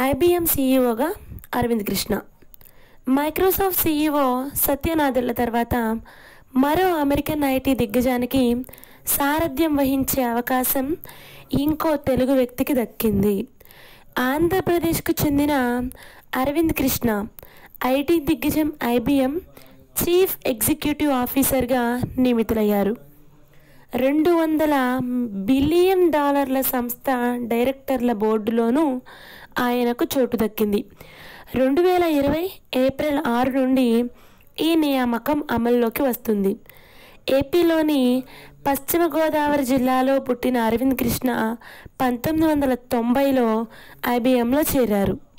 IBM సీఈఓగా Arvind Krishna Microsoft CEO Satya Nadella తర్వాత మరో అమెరికన్ ఐటీ దిగ్గజానికి సారథ్యం వహించే అవకాశం ఇంకో తెలుగు వ్యక్తికి దక్కింది ఆంధ్రప్రదేశ్కు చెందిన అరవింద్ కృష్ణ ఐటీ దిగ్గజం ఐబిఎం చీఫ్ ఎగ్జిక్యూటివ్ ఆఫీసర్గా నియమితులయ్యారు రెండు వందల బిలియన్ డాలర్ల సంస్థ డైరెక్టర్ల బోర్డులోనూ ఆయనకు చోటు దక్కింది రెండు వేల ఇరవై ఏప్రిల్ ఆరు నుండి ఈ నియామకం అమల్లోకి వస్తుంది ఏపీలోని పశ్చిమ గోదావరి జిల్లాలో పుట్టిన అరవింద్ కృష్ణ పంతొమ్మిది వందల తొంభైలో ఐబిఎంలో చేరారు